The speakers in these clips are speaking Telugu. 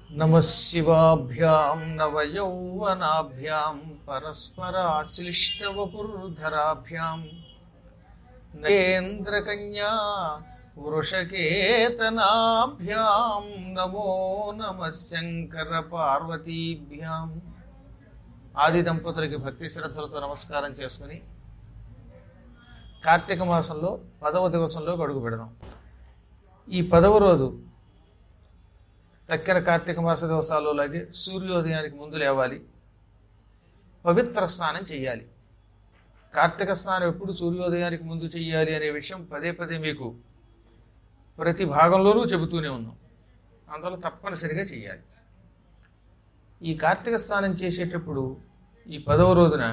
నమ శివాభ్యాం నవయౌవనాభ్యాం పరస్పరాశ్లిష్టవపుర్ధరాభ్యాం నేంద్రకన్యా వృషకేతనాభ్యాం నమో నమ శంకర పార్వతీభ్యాం ఆది దంపతులకి భక్తి శ్రద్ధలతో నమస్కారం చేసుకుని కార్తీక మాసంలో పదవ దివసంలో అడుగు పెడదాం ఈ పదవ రోజు తక్కిన కార్తీక మాస దివసాల్లో లాగే సూర్యోదయానికి ముందు లేవాలి పవిత్ర స్నానం చేయాలి కార్తీక స్నానం ఎప్పుడు సూర్యోదయానికి ముందు చేయాలి అనే విషయం పదే పదే మీకు ప్రతి భాగంలోనూ చెబుతూనే ఉన్నాం అందులో తప్పనిసరిగా చేయాలి ఈ కార్తీక స్నానం చేసేటప్పుడు ఈ పదవ రోజున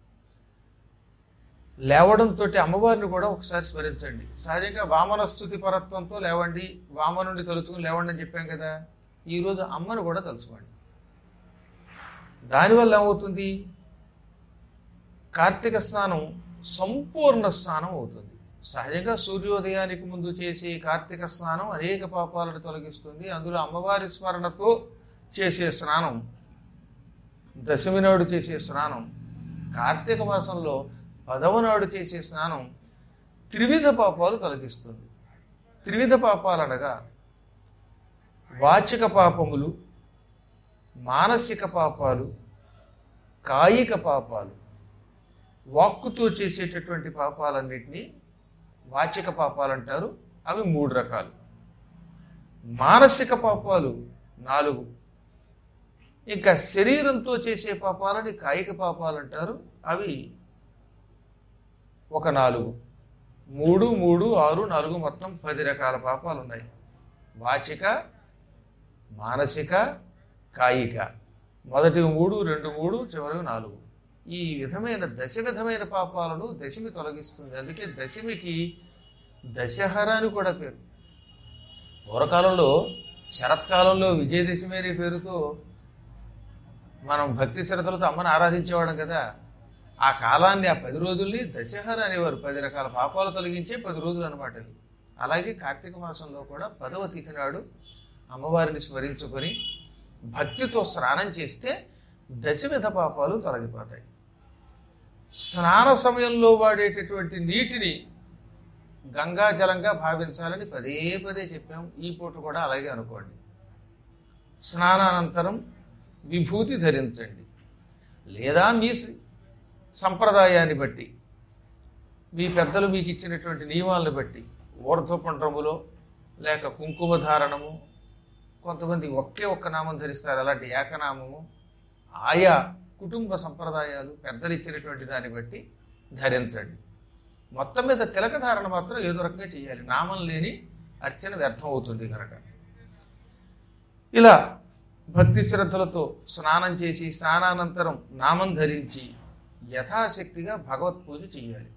లేవడంతో అమ్మవారిని కూడా ఒకసారి స్మరించండి సహజంగా వామన స్థుతి పరత్వంతో లేవండి వామనుండి తలుచుకుని లేవండి అని చెప్పాం కదా ఈరోజు అమ్మను కూడా తలుచుకోండి దానివల్ల ఏమవుతుంది కార్తీక స్నానం సంపూర్ణ స్నానం అవుతుంది సహజంగా సూర్యోదయానికి ముందు చేసే కార్తీక స్నానం అనేక పాపాలను తొలగిస్తుంది అందులో అమ్మవారి స్మరణతో చేసే స్నానం దశమి నాడు చేసే స్నానం కార్తీక మాసంలో పదవ నాడు చేసే స్నానం త్రివిధ పాపాలు తొలగిస్తుంది త్రివిధ పాపాలు అనగా వాచిక పాపములు మానసిక పాపాలు కాయిక పాపాలు వాక్కుతో చేసేటటువంటి పాపాలన్నిటినీ వాచిక పాపాలు అంటారు అవి మూడు రకాలు మానసిక పాపాలు నాలుగు ఇంకా శరీరంతో చేసే పాపాలని కాయిక పాపాలు అంటారు అవి ఒక నాలుగు మూడు మూడు ఆరు నాలుగు మొత్తం పది రకాల పాపాలు ఉన్నాయి వాచిక మానసిక కాయిక మొదటి మూడు రెండు మూడు చివరి నాలుగు ఈ విధమైన దశ విధమైన పాపాలను దశమి తొలగిస్తుంది అందుకే దశమికి దశహర అని కూడా పేరు పూర్వకాలంలో శరత్కాలంలో విజయదశమి అనే పేరుతో మనం భక్తి శ్రద్ధలతో అమ్మని ఆరాధించేవాళ్ళం కదా ఆ కాలాన్ని ఆ పది రోజుల్ని దశహర అనేవారు పది రకాల పాపాలు తొలగించే పది రోజులు అనమాట ఇది అలాగే కార్తీక మాసంలో కూడా పదవ తిథి నాడు అమ్మవారిని స్మరించుకొని భక్తితో స్నానం చేస్తే దశవిధ పాపాలు తొలగిపోతాయి స్నాన సమయంలో వాడేటటువంటి నీటిని గంగా జలంగా భావించాలని పదే పదే చెప్పాం ఈ పూట కూడా అలాగే అనుకోండి స్నానానంతరం విభూతి ధరించండి లేదా మీ సంప్రదాయాన్ని బట్టి మీ పెద్దలు మీకు ఇచ్చినటువంటి నియమాలను బట్టి ఊర్ధ్వపుండ్రములో లేక కుంకుమ ధారణము కొంతమంది ఒకే ఒక్క నామం ధరిస్తారు అలాంటి ఏకనామము ఆయా కుటుంబ సంప్రదాయాలు పెద్దలు ఇచ్చినటువంటి దాన్ని బట్టి ధరించండి మొత్తం మీద తిలక ధారణ మాత్రం ఏదో రకంగా చేయాలి నామం లేని అర్చన వ్యర్థం అవుతుంది కనుక ఇలా భక్తి శ్రద్ధలతో స్నానం చేసి స్నానానంతరం నామం ధరించి యథాశక్తిగా భగవత్ పూజ చేయాలి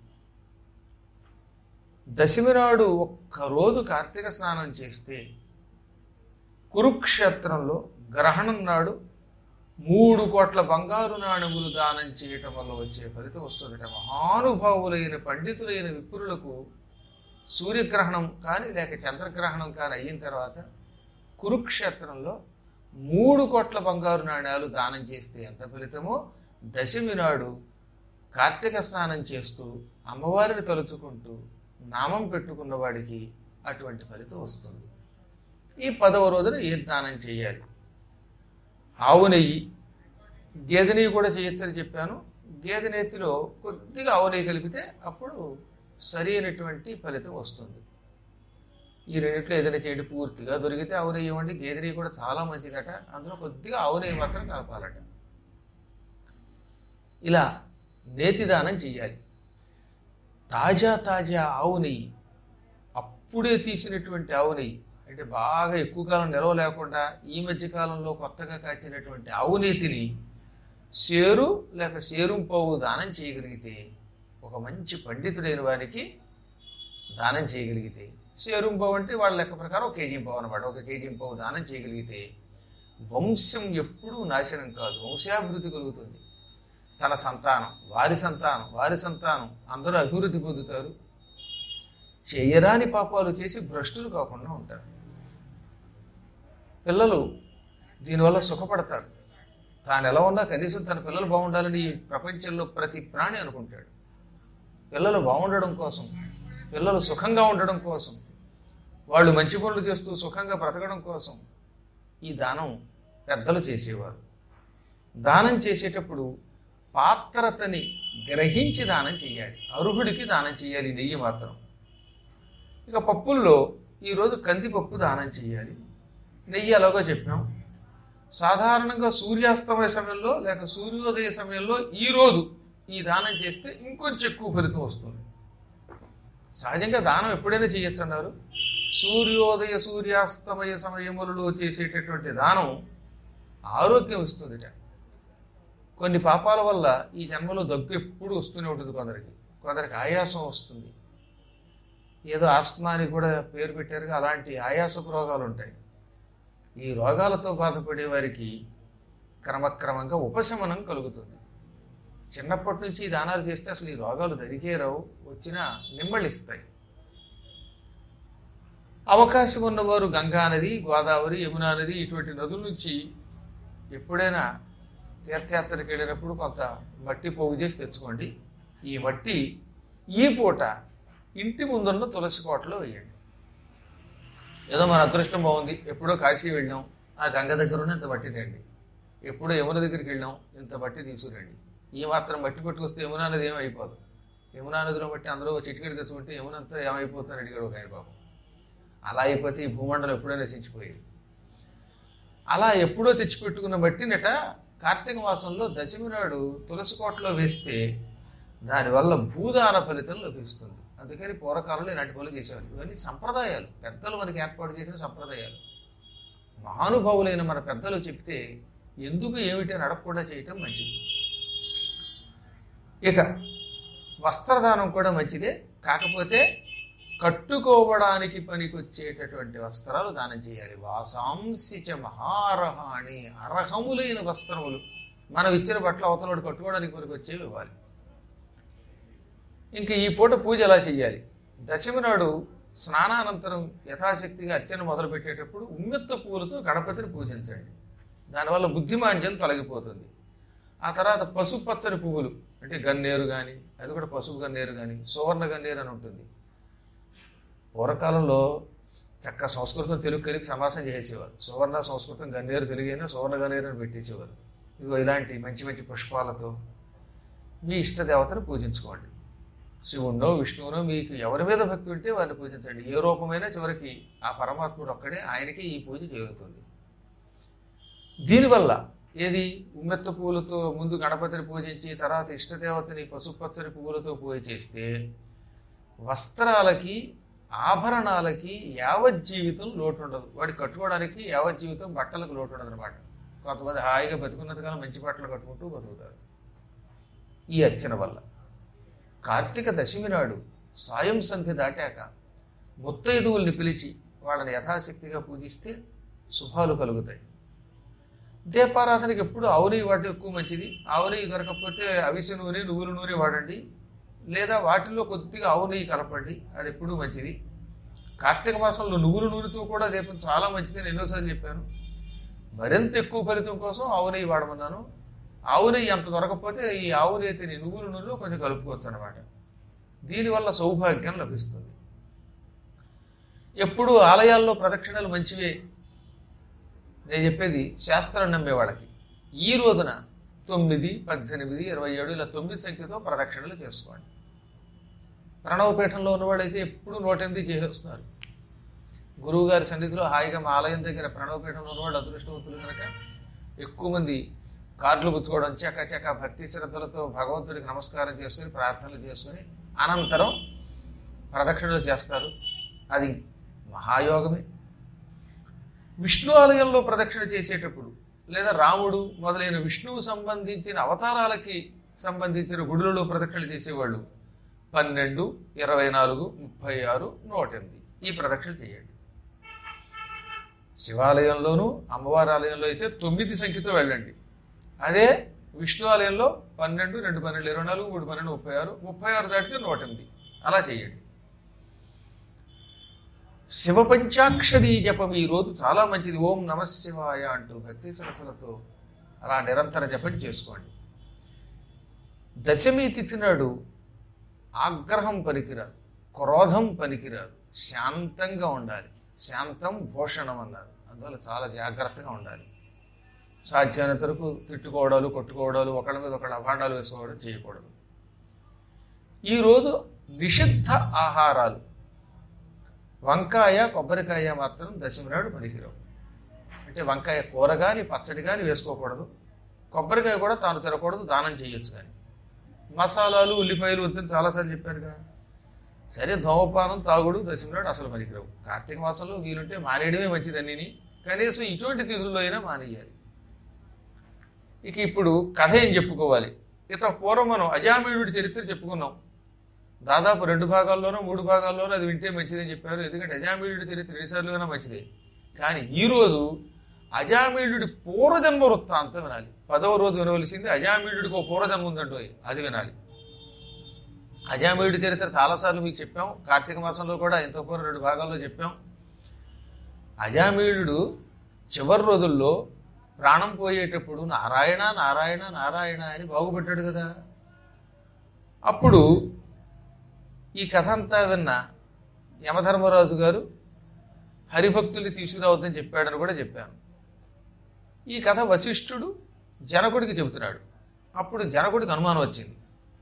దశమి నాడు ఒక్కరోజు కార్తీక స్నానం చేస్తే కురుక్షేత్రంలో గ్రహణం నాడు మూడు కోట్ల బంగారు నాణెములు దానం చేయటం వల్ల వచ్చే ఫలితం వస్తుందట మహానుభావులైన పండితులైన విప్రులకు సూర్యగ్రహణం కానీ లేక చంద్రగ్రహణం కానీ అయిన తర్వాత కురుక్షేత్రంలో మూడు కోట్ల బంగారు నాణ్యాలు దానం చేస్తే ఎంత ఫలితమో దశమి నాడు కార్తీక స్నానం చేస్తూ అమ్మవారిని తలుచుకుంటూ నామం పెట్టుకున్న వాడికి అటువంటి ఫలితం వస్తుంది ఈ పదవ రోజున ఏ దానం చేయాలి ఆవు నెయ్యి గేదె నెయ్యి కూడా చేయొచ్చని చెప్పాను గేదె నెత్తిలో కొద్దిగా ఆవు నెయ్యి కలిపితే అప్పుడు సరైనటువంటి ఫలితం వస్తుంది ఈ రెండిట్లో ఏదైనా చేయండి పూర్తిగా దొరికితే ఆవు నెయ్యి ఇవ్వండి గేదె నెయ్యి కూడా చాలా మంచిదట అందులో కొద్దిగా ఆవు నెయ్యి మాత్రం కలపాలట ఇలా నేతి దానం చేయాలి తాజా తాజా ఆవు నెయ్యి అప్పుడే తీసినటువంటి ఆవు నెయ్యి అంటే బాగా ఎక్కువ కాలం నిలవ లేకుండా ఈ మధ్య కాలంలో కొత్తగా కాచినటువంటి ఆవు నేతిని సేరు లేక సేరుం పవ్వు దానం చేయగలిగితే ఒక మంచి పండితుడైన వారికి దానం చేయగలిగితే సేరుం పవ్వు అంటే వాళ్ళ లెక్క ప్రకారం ఒక కేజీ పవ్వు అనమాట ఒక కేజీ పవ్వు దానం చేయగలిగితే వంశం ఎప్పుడూ నాశనం కాదు వంశాభివృద్ధి కలుగుతుంది తన సంతానం వారి సంతానం వారి సంతానం అందరూ అభివృద్ధి పొందుతారు చేయరాని పాపాలు చేసి భ్రష్టులు కాకుండా ఉంటారు పిల్లలు దీనివల్ల సుఖపడతారు తాను ఎలా ఉన్నా కనీసం తన పిల్లలు బాగుండాలని ఈ ప్రపంచంలో ప్రతి ప్రాణి అనుకుంటాడు పిల్లలు బాగుండడం కోసం పిల్లలు సుఖంగా ఉండడం కోసం వాళ్ళు మంచి పనులు చేస్తూ సుఖంగా బ్రతకడం కోసం ఈ దానం పెద్దలు చేసేవారు దానం చేసేటప్పుడు పాత్రతని గ్రహించి దానం చేయాలి అర్హుడికి దానం చేయాలి నెయ్యి మాత్రం ఇక పప్పుల్లో ఈరోజు కందిపప్పు దానం చేయాలి నెయ్యి ఎలాగో చెప్పాం సాధారణంగా సూర్యాస్తమయ సమయంలో లేక సూర్యోదయ సమయంలో ఈరోజు ఈ దానం చేస్తే ఇంకొంచెం ఎక్కువ ఫలితం వస్తుంది సహజంగా దానం ఎప్పుడైనా చేయొచ్చు అన్నారు సూర్యోదయ సూర్యాస్తమయ సమయములలో చేసేటటువంటి దానం ఆరోగ్యం ఇస్తుందిట కొన్ని పాపాల వల్ల ఈ జన్మలో దగ్గు ఎప్పుడు వస్తూనే ఉంటుంది కొందరికి కొందరికి ఆయాసం వస్తుంది ఏదో ఆస్తమా అని కూడా పేరు పెట్టారుగా అలాంటి ఆయాసపు రోగాలు ఉంటాయి ఈ రోగాలతో బాధపడే వారికి క్రమక్రమంగా ఉపశమనం కలుగుతుంది చిన్నప్పటి నుంచి ఈ దానాలు చేస్తే అసలు ఈ రోగాలు దరికే రావు వచ్చినా నిమ్మళిస్తాయి అవకాశం ఉన్నవారు గంగా నది గోదావరి యమునా నది ఇటువంటి నదుల నుంచి ఎప్పుడైనా తీర్థయాత్రకి వెళ్ళినప్పుడు కొంత మట్టి పోగు చేసి తెచ్చుకోండి ఈ మట్టి ఈ పూట ఇంటి ముందున్న తులసి కోటలో వేయండి ఏదో మన అదృష్టం బాగుంది ఎప్పుడో కాశీ వెళ్ళాం ఆ గంగ దగ్గర ఉన్న ఇంత మట్టి తేండి ఎప్పుడో యమున దగ్గరికి వెళ్ళాం ఇంత మట్టి తీసుకురండి ఈ మాత్రం మట్టి పట్టుకొస్తే యమునా నది ఏమైపోదు యమునా నదిలో మట్టి అందరూ చిటికెడు తెచ్చుకుంటే యమునంతా ఏమైపోతుందని అడిగాడు ఒక ఆయన పాపం అలా అయిపోతే ఈ భూమండలం ఎప్పుడో నశించిపోయేది అలా ఎప్పుడో తెచ్చిపెట్టుకున్న మట్టినట కార్తీక మాసంలో దశమి నాడు తులసి కోటలో వేస్తే దానివల్ల భూదాన ఫలితం లభిస్తుంది అందుకని పూర్వకాలంలో ఇలాంటి పనులు చేసేవారు ఇవన్నీ సంప్రదాయాలు పెద్దలు మనకి ఏర్పాటు చేసిన సంప్రదాయాలు మహానుభావులైన మన పెద్దలు చెప్తే ఎందుకు ఏమిటి అని అడగకుండా చేయటం మంచిది ఇక వస్త్రదానం కూడా మంచిదే కాకపోతే కట్టుకోవడానికి పనికొచ్చేటటువంటి వస్త్రాలు దానం చేయాలి వాసాంశిచ మహారహాణి అర్హములైన వస్త్రములు మనం ఇచ్చిన బట్టలు అవతలవాడు కట్టుకోవడానికి పనికి వచ్చేవి ఇవ్వాలి ఇంకా ఈ పూట పూజ ఎలా చేయాలి దశమి నాడు స్నానానంతరం యథాశక్తిగా అర్చన మొదలు పెట్టేటప్పుడు ఉమ్మెత్త పువ్వులతో గణపతిని పూజించండి దానివల్ల బుద్ధిమాంద్యం తొలగిపోతుంది ఆ తర్వాత పసుపు పచ్చని పువ్వులు అంటే గన్నేరు కానీ అది కూడా పసుపు గన్నేరు కానీ సువర్ణ గన్నేరు అని ఉంటుంది పూర్వకాలంలో చక్క సంస్కృతం తెలుగు కలిపి సమాసం చేసేవారు సువర్ణ సంస్కృతం గన్నేరు తెలుగైనా సువర్ణ గన్నేరు అని పెట్టేసేవారు ఇదిగో ఇలాంటి మంచి మంచి పుష్పాలతో మీ ఇష్టదేవతను పూజించుకోండి శివుణ్ణో విష్ణువునో మీకు ఎవరి మీద భక్తి ఉంటే వారిని పూజించండి ఏ రూపమైనా చివరికి ఆ పరమాత్ముడు ఒక్కడే ఆయనకే ఈ పూజ చేరుతుంది దీనివల్ల ఏది ఉమ్మెత్త పువ్వులతో ముందు గణపతిని పూజించి తర్వాత ఇష్టదేవతని పసుపచ్చని పువ్వులతో పూజ చేస్తే వస్త్రాలకి ఆభరణాలకి యావజ్జీవితం లోటు ఉండదు వాడి కట్టుకోవడానికి యావజ్జీవితం బట్టలకు లోటు ఉండదు అనమాట కొంతమంది హాయిగా బతుకున్నంత కాలం మంచి బట్టలు కట్టుకుంటూ బతుకుతారు ఈ అర్చన వల్ల కార్తీక దశమి నాడు సాయం సంధి దాటాక ముత్తైదువుల్ని పిలిచి వాళ్ళని యథాశక్తిగా పూజిస్తే శుభాలు కలుగుతాయి దీపారాధనకి ఎప్పుడు ఆవు నెయ్యి వాడటం ఎక్కువ మంచిది ఆవు నెయ్యి దొరకకపోతే అవిసె నూనె నువ్వుల నూనె వాడండి లేదా వాటిల్లో కొద్దిగా ఆవు నెయ్యి కలపండి అది ఎప్పుడూ మంచిది కార్తీక మాసంలో నువ్వుల నూనెతో కూడా దీపం చాలా మంచిది నేను ఎన్నోసార్లు చెప్పాను మరింత ఎక్కువ ఫలితం కోసం ఆవు నెయ్యి వాడమన్నాను ఆవు నెయ్యి అంత దొరకకపోతే ఈ ఆవు నెయ్యిని నువ్వుల నూనెలో కొంచెం కలుపుకోవచ్చు అనమాట దీనివల్ల సౌభాగ్యం లభిస్తుంది ఎప్పుడు ఆలయాల్లో ప్రదక్షిణలు మంచివే నేను చెప్పేది శాస్త్రం నమ్మే వాళ్ళకి ఈ రోజున తొమ్మిది పద్దెనిమిది ఇరవై ఏడు ఇలా తొమ్మిది సంఖ్యతో ప్రదక్షిణలు చేసుకోండి ప్రణవపీఠంలో ఉన్నవాడైతే ఎప్పుడు నూట ఎనిమిది చేసేస్తున్నారు గురువు గారి సన్నిధిలో హాయిగా మా ఆలయం దగ్గర ప్రణవపీఠంలో ఉన్నవాడు అదృష్టవంతులు కనుక ఎక్కువ మంది కార్డులు పుచ్చుకోవడం చక్క చక్క భక్తి శ్రద్ధలతో భగవంతుడికి నమస్కారం చేసుకుని ప్రార్థనలు చేసుకుని అనంతరం ప్రదక్షిణలు చేస్తారు అది మహాయోగమే విష్ణు ఆలయంలో ప్రదక్షిణ చేసేటప్పుడు లేదా రాముడు మొదలైన విష్ణువు సంబంధించిన అవతారాలకి సంబంధించిన గుడులలో ప్రదక్షిణ చేసేవాళ్ళు పన్నెండు ఇరవై నాలుగు ముప్పై ఆరు నూట ఎనిమిది ఈ ప్రదక్షిణ చేయండి శివాలయంలోనూ అమ్మవారి ఆలయంలో అయితే తొమ్మిది సంఖ్యతో వెళ్ళండి అదే విష్ణు ఆలయంలో పన్నెండు రెండు పన్నెండు ఇరవై నాలుగు మూడు పన్నెండు ముప్పై ఆరు ముప్పై ఆరు దాటితే నూట ఎనిమిది అలా చేయండి శివ పంచాక్షరీ జపం ఈ రోజు చాలా మంచిది ఓం నమ శివాయ అంటూ భక్తి శ్రద్ధలతో అలా నిరంతర జపం చేసుకోండి దశమి తిథి నాడు ఆగ్రహం పనికిరాదు క్రోధం పనికిరాదు శాంతంగా ఉండాలి శాంతం భూషణం అన్నారు అందువల్ల చాలా జాగ్రత్తగా ఉండాలి సాధ్యమైనంత వరకు తిట్టుకోవడాలు కొట్టుకోవడాలు ఒకళ్ళ మీద ఒకళ్ళ అభాండాలు వేసుకోవడం చేయకూడదు ఈరోజు నిషిద్ధ ఆహారాలు వంకాయ కొబ్బరికాయ మాత్రం దశమి నాడు పనికిరావు అంటే వంకాయ కూర కానీ పచ్చడి కానీ వేసుకోకూడదు కొబ్బరికాయ కూడా తాను తినకూడదు దానం చేయొచ్చు కానీ మసాలాలు ఉల్లిపాయలు వద్దని చాలాసార్లు చెప్పారుగా సరే ధూమపానం తాగుడు దశమి నాడు అసలు పనికిరావు కార్తీక మాసంలో వీలుంటే మానేయడమే మంచిదన్నీని కనీసం ఇటువంటి తిథుల్లో అయినా మానేయాలి ఇక ఇప్పుడు కథ ఏం చెప్పుకోవాలి ఇత పూర్వం మనం అజామీయుడి చరిత్ర చెప్పుకున్నాం దాదాపు రెండు భాగాల్లోనో మూడు భాగాల్లోనో అది వింటే మంచిదని చెప్పారు ఎందుకంటే అజామీయుడి చరిత్ర ఎన్నిసార్లుగానే మంచిదే కానీ ఈరోజు అజామీయుడి పూర్వజన్మ వృత్తాంతం వినాలి పదవ రోజు వినవలసింది అజామీయుడికి ఒక పూర్వజన్మ ఉందంటో అది వినాలి అజామీయుడి చరిత్ర చాలాసార్లు మీకు చెప్పాం కార్తీక మాసంలో కూడా ఇంత పూర్వం రెండు భాగాల్లో చెప్పాం అజామీయుడు చివరి రోజుల్లో ప్రాణం పోయేటప్పుడు నారాయణ నారాయణ నారాయణ అని బాగుపెట్టాడు కదా అప్పుడు ఈ కథ అంతా విన్న యమధర్మరాజు గారు హరిభక్తుల్ని తీసుకురావద్దని చెప్పాడని కూడా చెప్పాను ఈ కథ వశిష్ఠుడు జనకుడికి చెబుతున్నాడు అప్పుడు జనకుడికి అనుమానం వచ్చింది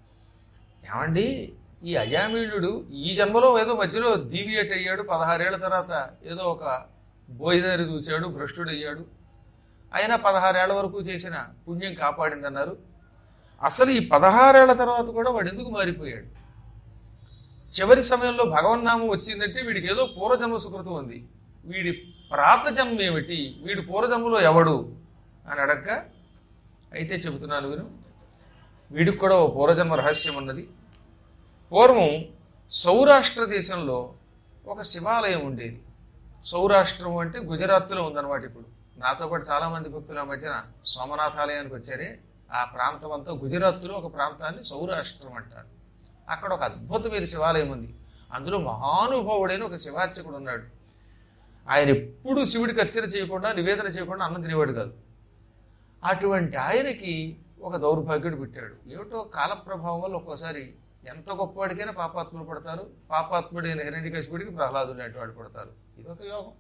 ఏమండి ఈ అజామీళుడు ఈ జన్మలో ఏదో మధ్యలో డీవియేట్ అయ్యాడు పదహారేళ్ల తర్వాత ఏదో ఒక బోయిదారి చూశాడు భ్రష్టుడు అయ్యాడు అయినా పదహారేళ్ల వరకు చేసిన పుణ్యం కాపాడిందన్నారు అసలు ఈ పదహారేళ్ల తర్వాత కూడా వాడు ఎందుకు మారిపోయాడు చివరి సమయంలో భగవన్నామం వచ్చిందంటే వీడికి ఏదో పూర్వజన్మ సుకృతం ఉంది వీడి ప్రాత జన్మ ఏమిటి వీడి పూర్వజన్మలో ఎవడు అని అడగక అయితే చెబుతున్నాను విను వీడికి కూడా ఓ పూర్వజన్మ రహస్యం ఉన్నది పూర్వం సౌరాష్ట్ర దేశంలో ఒక శివాలయం ఉండేది సౌరాష్ట్రం అంటే గుజరాత్లో ఉందన్నమాట ఇప్పుడు నాతో పాటు చాలామంది భక్తులు ఆ మధ్యన సోమనాథాలయానికి వచ్చారే ఆ ప్రాంతం అంతా గుజరాత్లో ఒక ప్రాంతాన్ని సౌరాష్ట్రం అంటారు అక్కడ ఒక అద్భుతమైన శివాలయం ఉంది అందులో మహానుభావుడైన ఒక శివార్చకుడు ఉన్నాడు ఆయన ఎప్పుడు శివుడికి అర్చన చేయకుండా నివేదన చేయకుండా అన్నం తినేవాడు కాదు అటువంటి ఆయనకి ఒక దౌర్భాగ్యుడు పెట్టాడు ఏమిటో కాలప్రభావం వల్ల ఒక్కోసారి ఎంత గొప్పవాడికైనా పాపాత్ములు పడతారు పాపాత్ముడైన హిరణ్యకశిపుడికి ప్రహ్లాదుడు అటువంటి పడతారు ఇదొక యోగం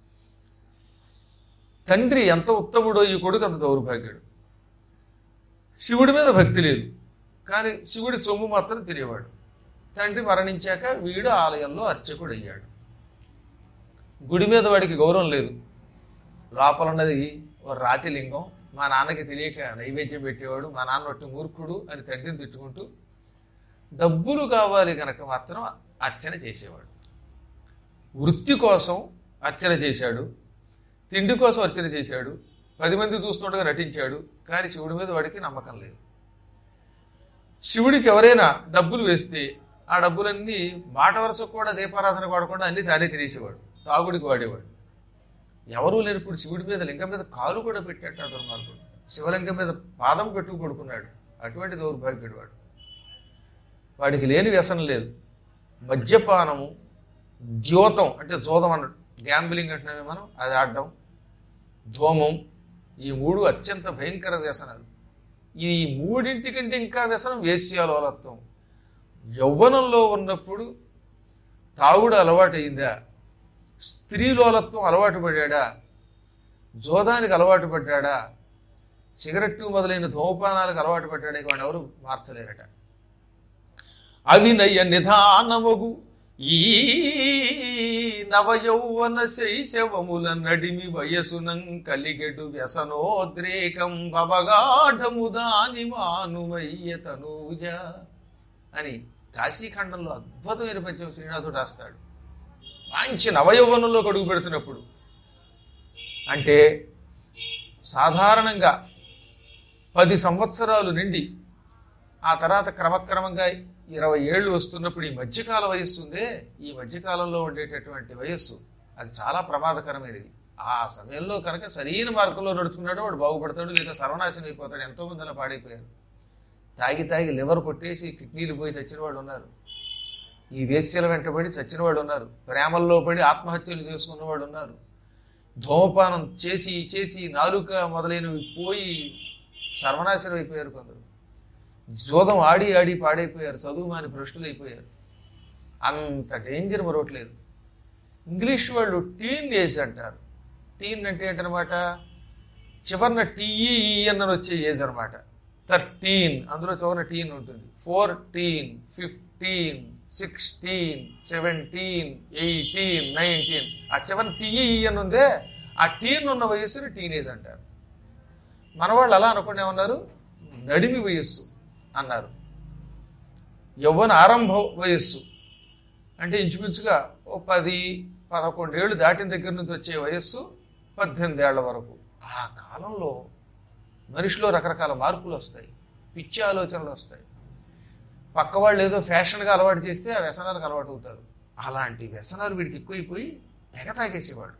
తండ్రి ఎంత ఉత్తముడో ఈ కొడుకు అంత దౌర్భాగ్యుడు శివుడి మీద భక్తి లేదు కానీ శివుడి సొమ్ము మాత్రం తినేవాడు తండ్రి మరణించాక వీడు ఆలయంలో అర్చకుడు అయ్యాడు గుడి మీద వాడికి గౌరవం లేదు లోపల ఉన్నది ఓ రాతి లింగం మా నాన్నకి తెలియక నైవేద్యం పెట్టేవాడు మా నాన్న ఒట్టి మూర్ఖుడు అని తండ్రిని తిట్టుకుంటూ డబ్బులు కావాలి కనుక మాత్రం అర్చన చేసేవాడు వృత్తి కోసం అర్చన చేశాడు తిండి కోసం అర్చన చేశాడు పది మంది చూస్తుండగా నటించాడు కానీ శివుడి మీద వాడికి నమ్మకం లేదు శివుడికి ఎవరైనా డబ్బులు వేస్తే ఆ డబ్బులన్నీ మాట వరుసకు కూడా దీపారాధన వాడకుండా అన్ని తానే తినేసేవాడు తాగుడికి వాడేవాడు ఎవరూ లేనప్పుడు శివుడి మీద లింగం మీద కాలు కూడా పెట్టాడు ఆ దుర్మార్గుడు శివలింగం మీద పాదం పెట్టుకు పడుకున్నాడు అటువంటి దౌర్భాగ్యుడు వాడు వాడికి లేని వ్యసనం లేదు మద్యపానము ద్యోతం అంటే జోదం అన్నట్టు గ్యాంబ్లింగ్ అంటున్నామే మనం అది ఆడడం ధూమం ఈ మూడు అత్యంత భయంకర వ్యసనాలు ఈ మూడింటికంటే ఇంకా వ్యసనం వేశ్యాలోలత్వం యవ్వనంలో ఉన్నప్పుడు తాగుడు అలవాటైందా స్త్రీలోలత్వం అలవాటు పడ్డాడా జోదానికి అలవాటు పడ్డాడా సిగరెట్టు మొదలైన ధూమపానాలకు అలవాటు పడ్డాడా వాడు ఎవరు మార్చలేరట అవినయ నిధానమగు ఈ నవయౌవన శైశవముల నడిమి వయసునం కలిగెడు వ్యసనోద్రేకం భవగాఢము దాని మానుమయ్య తనూజ అని కాశీఖండంలో అద్భుతమైన పద్యం శ్రీనాథుడు రాస్తాడు మంచి నవయౌవనంలో అడుగు పెడుతున్నప్పుడు అంటే సాధారణంగా పది సంవత్సరాలు నిండి ఆ తర్వాత క్రమక్రమంగా ఇరవై ఏళ్ళు వస్తున్నప్పుడు ఈ మధ్యకాల వయస్సు ఉందే ఈ మధ్యకాలంలో ఉండేటటువంటి వయస్సు అది చాలా ప్రమాదకరమైనది ఆ సమయంలో కనుక సరైన మార్గంలో నడుచుకున్నాడు వాడు బాగుపడతాడు లేదా సర్వనాశనం అయిపోతాడు ఎంతో మంది అలా పాడైపోయారు తాగి తాగి లివర్ కొట్టేసి కిడ్నీలు పోయి తెచ్చిన వాళ్ళు ఉన్నారు ఈ వేశ్యల వెంటబడి చచ్చిన వాళ్ళు ఉన్నారు ప్రేమల్లో పడి ఆత్మహత్యలు చేసుకున్న వాళ్ళు ఉన్నారు ధూమపానం చేసి చేసి నాలుక మొదలైనవి పోయి సర్వనాశనం అయిపోయారు కొందరు జోదం ఆడి ఆడి పాడైపోయారు చదువు మాని భ్రష్టులు అయిపోయారు అంత డేంజర్ మరొకట్లేదు ఇంగ్లీష్ వాళ్ళు టీన్ ఏజ్ అంటారు టీన్ అంటే ఏంటనమాట చివరిన టీఈఈఎన్ అని వచ్చే ఏజ్ అనమాట థర్టీన్ అందులో చివరిన టీన్ ఉంటుంది fourteen fifteen sixteen seventeen eighteen nineteen ఆ చివరిన టీఈఈఎన్ ఉందే ఆ టీన్ ఉన్న వయస్సుని టీనేజ్ అంటారు మన వాళ్ళు అలా అనుకునే ఉన్నారు నడిమి వయస్సు అన్నారు యవ్వన ఆరంభ వయస్సు అంటే ఇంచుమించుగా ఓ పది పదకొండేళ్ళు దాటిన దగ్గర నుంచి వచ్చే వయస్సు పద్దెనిమిది ఏళ్ల వరకు ఆ కాలంలో మనిషిలో రకరకాల మార్పులు వస్తాయి పిచ్చి ఆలోచనలు వస్తాయి పక్క వాళ్ళు ఏదో ఫ్యాషన్గా అలవాటు చేస్తే ఆ వ్యసనాలకు అలవాటు అవుతారు అలాంటి వ్యసనాలు వీడికి ఎక్కువైపోయి తెగ తాగేసేవాడు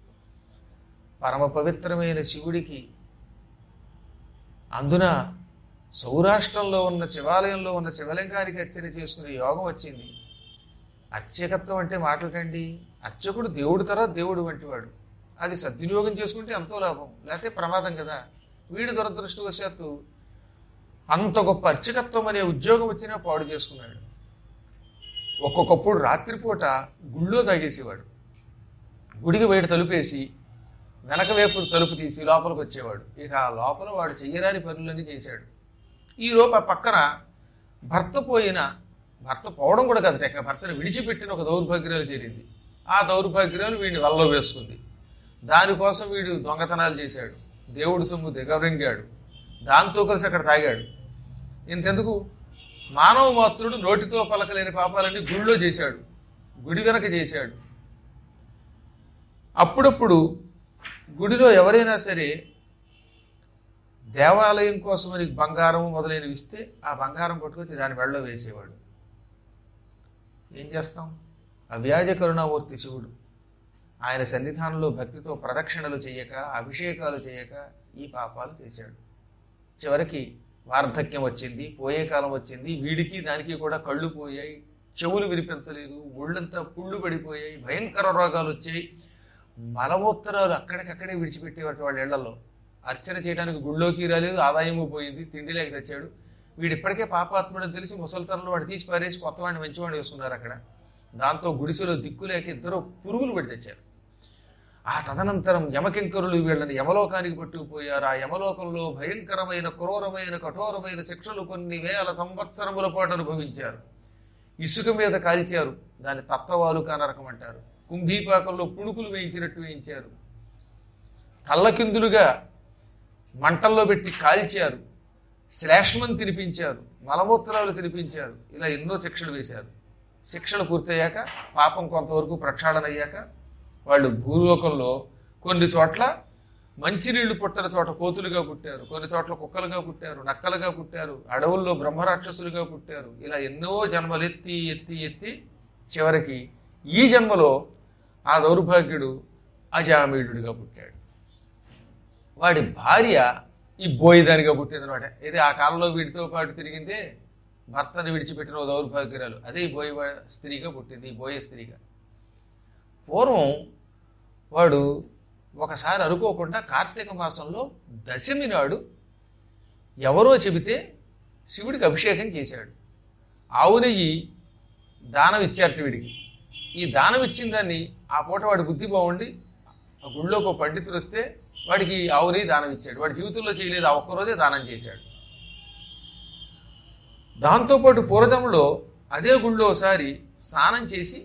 పరమ పవిత్రమైన శివుడికి అందున సౌరాష్ట్రంలో ఉన్న శివాలయంలో ఉన్న శివలింగానికి అర్చన చేసుకునే యోగం వచ్చింది అర్చకత్వం అంటే మాటలకండి అర్చకుడు దేవుడు తర్వాత దేవుడు వంటివాడు అది సద్వినియోగం చేసుకుంటే ఎంతో లాభం లేకపోతే ప్రమాదం కదా వీడి దురదృష్టవశాత్తు అంత గొప్ప అర్చకత్వం అనే ఉద్యోగం వచ్చినా పాడు చేసుకున్నాడు ఒక్కొక్కప్పుడు రాత్రిపూట గుళ్ళో తాగేసేవాడు గుడికి బయట తలుపేసి వెనక వైపు తలుపు తీసి లోపలికి వచ్చేవాడు ఇక ఆ లోపల వాడు చెయ్యరాని పనులన్నీ చేశాడు ఈ లోపు ఆ పక్కన భర్త పోయిన భర్త పోవడం కూడా కాదు ఇక భర్తను విడిచిపెట్టిన ఒక దౌర్భాగ్యాలు చేరింది ఆ దౌర్భాగ్యాలు వీడిని వల్ల వేసుకుంది దానికోసం వీడు దొంగతనాలు చేశాడు దేవుడు సొమ్ము దిగవరింగాడు దాంతో కలిసి అక్కడ తాగాడు ఇంతెందుకు మానవ మాత్రుడు నోటితో పలకలేని పాపాలన్నీ గుళ్ళో చేశాడు గుడి వెనక చేశాడు అప్పుడప్పుడు గుడిలో ఎవరైనా సరే దేవాలయం కోసమని బంగారం మొదలైనవి ఇస్తే ఆ బంగారం పట్టుకొచ్చి దాని మెడలో వేసేవాడు ఏం చేస్తాం అవ్యాజ కరుణామూర్తి శివుడు ఆయన సన్నిధానంలో భక్తితో ప్రదక్షిణలు చేయక అభిషేకాలు చేయక ఈ పాపాలు చేశాడు చివరికి వార్ధక్యం వచ్చింది పోయే కాలం వచ్చింది వీడికి దానికి కూడా కళ్ళు పోయాయి చెవులు వినిపించలేదు ఒళ్ళంతా పుళ్ళు పడిపోయాయి భయంకర రోగాలు వచ్చాయి మలమూత్రాలు అక్కడికక్కడే విడిచిపెట్టేవారు వాళ్ళ ఇళ్లలో అర్చన చేయడానికి గుళ్ళోకి రాలేదు ఆదాయము పోయింది తిండి లేక చచ్చాడు వీడు ఇప్పటికే పాపాత్ముడని తెలిసి ముసలితనంలో వాడు తీసి పారేసి కొత్తవాడిని మంచివాడిని వేసుకున్నారు అక్కడ దాంతో గుడిసెలో దిక్కు లేక ఇద్దరు పురుగులు పడి తెచ్చారు ఆ తదనంతరం యమకింకరులు వీళ్ళని యమలోకానికి పట్టుకుపోయారు ఆ యమలోకంలో భయంకరమైన క్రూరమైన కఠోరమైన శిక్షలు కొన్ని వేల సంవత్సరముల పాటు అనుభవించారు ఇసుక మీద కాల్చారు దాని తత్వవాలు కానరకం అంటారు కుంభీపాకంలో పుణుకులు వేయించినట్టు వేయించారు తల్లకిందులుగా మంటల్లో పెట్టి కాల్చారు శ్లేష్మం తినిపించారు మలమూత్రాలు తినిపించారు ఇలా ఎన్నో శిక్షలు వేశారు శిక్షలు పూర్తయ్యాక పాపం కొంతవరకు ప్రక్షాళన అయ్యాక వాళ్ళు భూలోకంలో కొన్ని చోట్ల మంచినీళ్లు పుట్టిన చోట కోతులుగా పుట్టారు కొన్ని చోట్ల కుక్కలుగా పుట్టారు నక్కలుగా పుట్టారు అడవుల్లో బ్రహ్మరాక్షసులుగా పుట్టారు ఇలా ఎన్నో జన్మలు ఎత్తి ఎత్తి ఎత్తి చివరికి ఈ జన్మలో ఆ దౌర్భాగ్యుడు అజామీయుడిగా పుట్టాడు వాడి భార్య ఈ బోయిదానిగా పుట్టిందనమాట ఇది ఆ కాలంలో వీడితో పాటు తిరిగిందే భర్తను విడిచిపెట్టిన ఓ దౌర్భాగ్యురాలు అదే ఈ బోయ స్త్రీగా పుట్టింది ఈ బోయ స్త్రీగా పూర్వం వాడు ఒకసారి అనుకోకుండా కార్తీక మాసంలో దశమి నాడు ఎవరో చెబితే శివుడికి అభిషేకం చేశాడు ఆవు నెయ్యి దానం ఇచ్చారట వీడికి ఈ దానం ఇచ్చిన దాన్ని ఆ పూట వాడి బుద్ధి బాగుండి ఆ గుళ్ళోకి ఒక పండితుడు వస్తే వాడికి ఆవు నెయ్యి దానం ఇచ్చాడు వాడి జీవితంలో చేయలేదు ఆ ఒక్కరోజే దానం చేశాడు దాంతోపాటు పూర్వజంలో అదే గుళ్ళో ఒకసారి స్నానం చేసి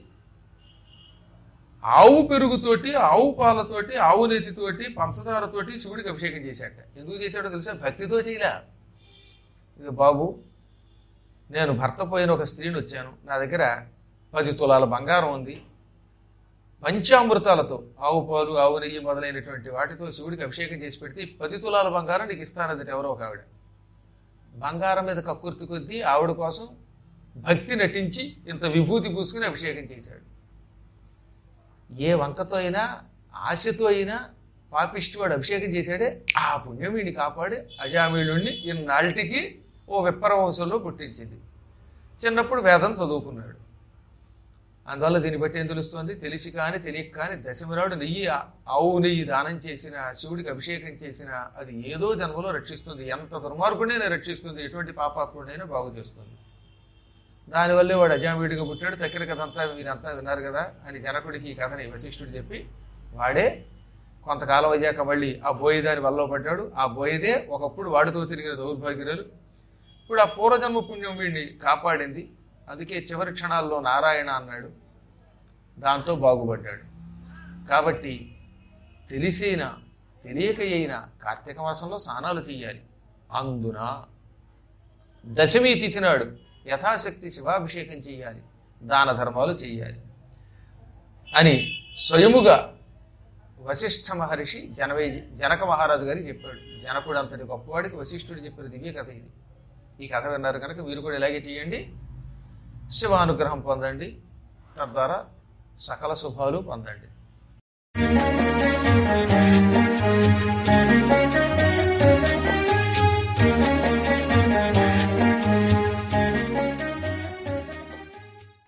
ఆవు పెరుగుతోటి ఆవు పాలతోటి ఆవు నెత్తితోటి పంచదారతోటి శివుడికి అభిషేకం చేశాట ఎందుకు చేశాడో తెలుసా భక్తితో చేయలే ఇక బాబు నేను భర్త పోయిన ఒక స్త్రీని వచ్చాను నా దగ్గర పది తులాల బంగారం ఉంది పంచామృతాలతో ఆవు పాలు ఆవు నెయ్యి మొదలైనటువంటి వాటితో శివుడికి అభిషేకం చేసి పెడితే ఈ పది తులాల బంగారం నీకు ఇస్తానది ఎవరో ఒక ఆవిడ బంగారం మీద కక్కుర్తి కొద్దీ ఆవిడ కోసం భక్తి నటించి ఇంత విభూతి పూసుకుని అభిషేకం చేశాడు ఏ వంకతో అయినా ఆశతో అయినా పాపిష్టి వాడు అభిషేకం చేశాడే ఆ పుణ్యం వీడిని కాపాడి అజామీళుణ్ణి ఇన్నాళ్ళకి ఓ విప్పర వంశంలో పుట్టించింది చిన్నప్పుడు వేదం చదువుకున్నాడు అందువల్ల దీన్ని బట్టి ఏం తెలుస్తోంది తెలిసి కానీ తెలియక కానీ దశమిరాడు నెయ్యి ఆవు నెయ్యి దానం చేసిన శివుడికి అభిషేకం చేసిన అది ఏదో జన్మలో రక్షిస్తుంది ఎంత దుర్మార్గుడైనా రక్షిస్తుంది ఎటువంటి పాపాత్ముడైనా బాగు చేస్తుంది దానివల్లే వాడు అజామీడిగా పుట్టాడు తక్కిన కథ అంతా మీరంతా విన్నారు కదా అని జనకుడికి ఈ కథని వశిష్ఠుడు చెప్పి వాడే కొంతకాలం అయ్యాక మళ్ళీ ఆ బోయిదాని వల్ల పడ్డాడు ఆ బోయిదే ఒకప్పుడు వాడితో తిరిగిన దౌర్భాగ్యులు ఇప్పుడు ఆ పూర్వజన్మ పుణ్యం వీడిని కాపాడింది అందుకే చివరి క్షణాల్లో నారాయణ అన్నాడు దాంతో బాగుపడ్డాడు కాబట్టి తెలిసైనా తెలియక అయినా కార్తీక మాసంలో స్నానాలు చేయాలి అందున దశమి తిథి నాడు యథాశక్తి శివాభిషేకం చేయాలి దాన ధర్మాలు చేయాలి అని స్వయముగా వశిష్ఠ మహర్షి జనవే జనక మహారాజు గారికి చెప్పాడు జనకుడు అంతటి గొప్పవాడికి వశిష్ఠుడు చెప్పిన దివ్య కథ ఇది ఈ కథ విన్నారు కనుక మీరు కూడా ఇలాగే చేయండి శివానుగ్రహం పొందండి తద్వారా సకల శుభాలు పొందండి